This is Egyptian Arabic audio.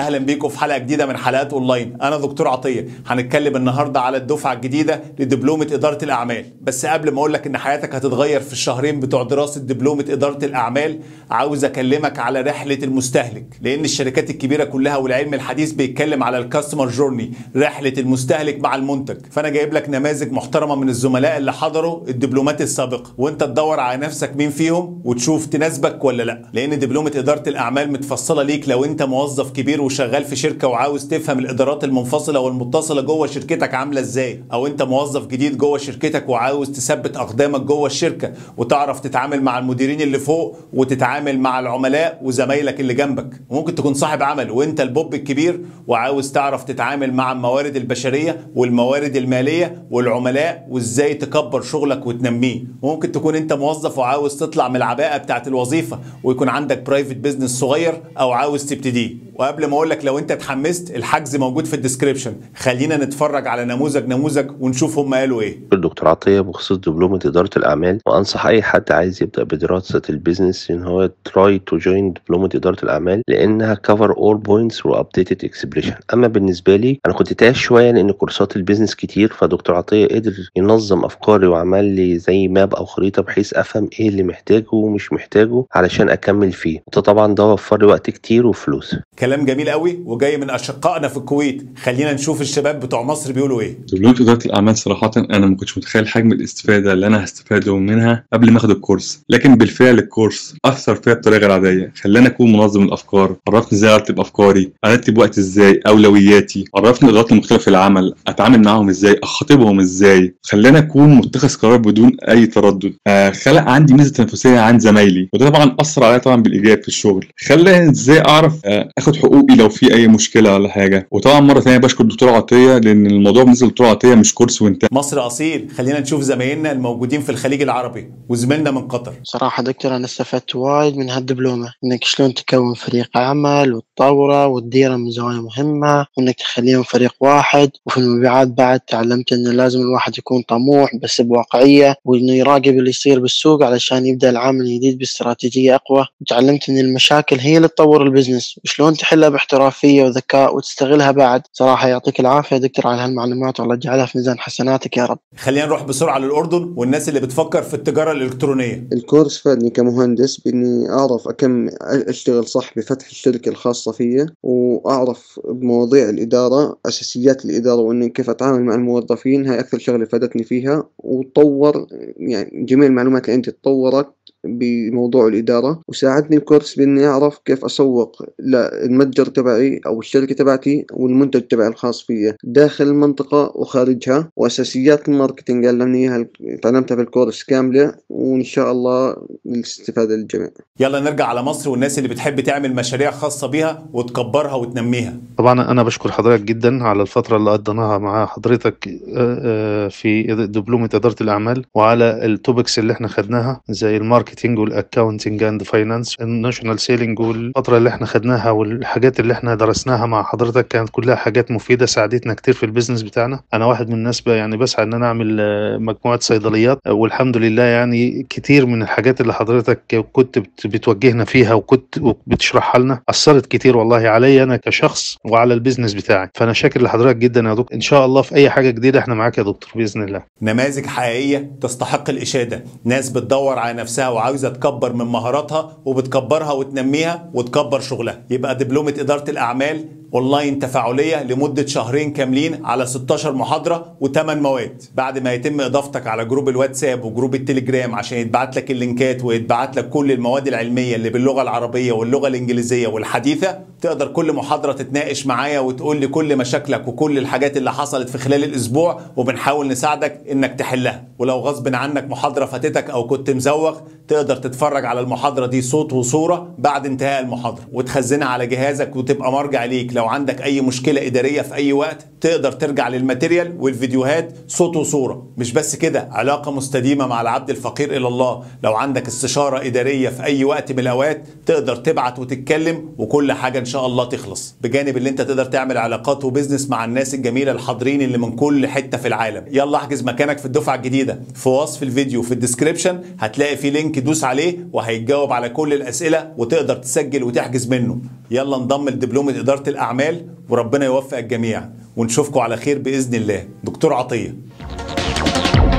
اهلا بيكم في حلقه جديده من حلقات اونلاين انا دكتور عطيه هنتكلم النهارده على الدفعه الجديده لدبلومه اداره الاعمال بس قبل ما اقول لك ان حياتك هتتغير في الشهرين بتوع دراسه دبلومه اداره الاعمال عاوز اكلمك على رحله المستهلك لان الشركات الكبيره كلها والعلم الحديث بيتكلم على الكاستمر جورني رحله المستهلك مع المنتج فانا جايب لك نماذج محترمه من الزملاء اللي حضروا الدبلومات السابقه وانت تدور على نفسك مين فيهم وتشوف تناسبك ولا لا لان دبلومه اداره الاعمال متفصله ليك لو انت موظف كبير وشغال في شركه وعاوز تفهم الادارات المنفصله والمتصله جوه شركتك عامله ازاي او انت موظف جديد جوه شركتك وعاوز تثبت اقدامك جوه الشركه وتعرف تتعامل مع المديرين اللي فوق وتتعامل مع العملاء وزمايلك اللي جنبك وممكن تكون صاحب عمل وانت البوب الكبير وعاوز تعرف تتعامل مع الموارد البشريه والموارد الماليه والعملاء وازاي تكبر شغلك وتنميه وممكن تكون انت موظف وعاوز تطلع من العباءه بتاعت الوظيفه ويكون عندك برايفت بيزنس صغير او عاوز تبتديه وقبل ما اقول لك لو انت اتحمست الحجز موجود في الديسكريبشن خلينا نتفرج على نموذج نموذج ونشوف هم قالوا ايه الدكتور عطية بخصوص دبلومة إدارة الأعمال وأنصح أي حد عايز يبدأ بدراسة البيزنس إن هو try to join دبلومة إدارة الأعمال لأنها cover all points و updated expression أما بالنسبة لي أنا كنت تايه شوية لأن كورسات البيزنس كتير فدكتور عطية قدر ينظم أفكاري وعمل لي زي ماب أو خريطة بحيث أفهم إيه اللي محتاجه ومش محتاجه علشان أكمل فيه وده طبعا ده وفر لي وقت كتير وفلوس كلام جميل قوي وجاي من اشقائنا في الكويت خلينا نشوف الشباب بتوع مصر بيقولوا ايه دبلومة إدارة الأعمال صراحة أنا ما كنتش متخيل حجم الاستفادة اللي أنا هستفاده منها قبل ما آخد الكورس، لكن بالفعل الكورس أثر فيا بطريقة غير عادية، خلاني أكون منظم الأفكار، عرفني إزاي أرتب أفكاري، أرتب وقت إزاي، أولوياتي، عرفني الإدارات المختلفة في العمل، أتعامل معاهم إزاي، أخاطبهم إزاي، خلاني أكون متخذ قرار بدون أي تردد، آه خلق عندي ميزة تنافسية عن زمايلي، وده طبعا أثر عليا طبعا بالإيجاب في الشغل، خلاني إزاي أعرف آه آخد حقوقي لو في أي مشكلة ولا حاجة، وطبعا مرة ثانية بشكر الدكتور عطية لأن الموضوع بالنسبة للدكتور عطية مش كورس وانتهى. مصر اصيل خلينا نشوف زمايلنا الموجودين في الخليج العربي وزميلنا من قطر صراحة دكتور أنا استفدت وايد من هالدبلومة إنك شلون تكون فريق عمل وتطوره وتديره من زوايا مهمة وإنك تخليهم فريق واحد وفي المبيعات بعد تعلمت إنه لازم الواحد يكون طموح بس بواقعية وإنه يراقب اللي يصير بالسوق علشان يبدأ العام الجديد باستراتيجية أقوى وتعلمت إن المشاكل هي اللي تطور البزنس وشلون تحلها باحترافية وذكاء وتستغلها بعد صراحة يعطيك العافية يا دكتور على هالمعلومات والله يجعلها في ميزان حسناتك يا رب خلينا نروح بسرعه للاردن والناس اللي بتفكر في التجاره الالكترونيه الكورس فادني كمهندس بإني أعرف أكم أشتغل صح بفتح الشركة الخاصة فيا وأعرف بمواضيع الإدارة أساسيات الإدارة وإني كيف أتعامل مع الموظفين هاي أكثر شغلة فادتني فيها وطور يعني جميع المعلومات اللي عندي تطورت بموضوع الإدارة وساعدني الكورس بإني أعرف كيف أسوق للمتجر تبعي أو الشركة تبعتي والمنتج تبعي الخاص فيا داخل المنطقة وخارجها وأساسيات الماركتينج علمني إياها تعلمتها في الكورس كاملة وإن شاء الله للاستفادة للجميع يلا نرجع على مصر والناس اللي بتحب تعمل مشاريع خاصه بيها وتكبرها وتنميها طبعا انا بشكر حضرتك جدا على الفتره اللي قضيناها مع حضرتك آه، آه، في دبلومه اداره الاعمال وعلى التوبكس اللي احنا خدناها زي الماركتينج والاكاونتنج اند فاينانس الناشونال سيلينج والفتره اللي احنا خدناها والحاجات اللي احنا درسناها مع حضرتك كانت كلها حاجات مفيده ساعدتنا كتير في البيزنس بتاعنا انا واحد من الناس ب- يعني بسعى ان انا اعمل آه، مجموعه صيدليات آه، والحمد لله يعني كتير من الحاجات اللي حضرتك كنت بت- بتوجهنا فيها وكنت بتشرحها لنا اثرت كتير والله عليا انا كشخص وعلى البيزنس بتاعي فانا شاكر لحضرتك جدا يا دكتور ان شاء الله في اي حاجه جديده احنا معاك يا دكتور باذن الله نماذج حقيقيه تستحق الاشاده ناس بتدور على نفسها وعاوزه تكبر من مهاراتها وبتكبرها وتنميها وتكبر شغلها يبقى دبلومه اداره الاعمال اونلاين تفاعليه لمده شهرين كاملين على 16 محاضره و8 مواد بعد ما يتم اضافتك على جروب الواتساب وجروب التليجرام عشان يتبعت لك اللينكات ويتبعت لك كل المواد العلميه اللي باللغه العربيه واللغه الانجليزيه والحديثه تقدر كل محاضره تتناقش معايا وتقول لي كل مشاكلك وكل الحاجات اللي حصلت في خلال الاسبوع وبنحاول نساعدك انك تحلها ولو غصب عنك محاضره فاتتك او كنت مزوغ تقدر تتفرج على المحاضره دي صوت وصوره بعد انتهاء المحاضره وتخزنها على جهازك وتبقى مرجع ليك لو عندك اي مشكله اداريه في اي وقت تقدر ترجع للماتيريال والفيديوهات صوت وصوره مش بس كده علاقه مستديمه مع العبد الفقير الى الله لو عندك استشاره اداريه في اي وقت من الاوقات تقدر تبعت وتتكلم وكل حاجه ان شاء الله تخلص بجانب اللي انت تقدر تعمل علاقات وبزنس مع الناس الجميله الحاضرين اللي من كل حته في العالم يلا احجز مكانك في الدفعه الجديده في وصف الفيديو في الديسكريبشن هتلاقي في لينك دوس عليه وهيتجاوب على كل الاسئله وتقدر تسجل وتحجز منه يلا انضم لدبلومه اداره الاعمال اعمال وربنا يوفق الجميع ونشوفكم على خير باذن الله دكتور عطيه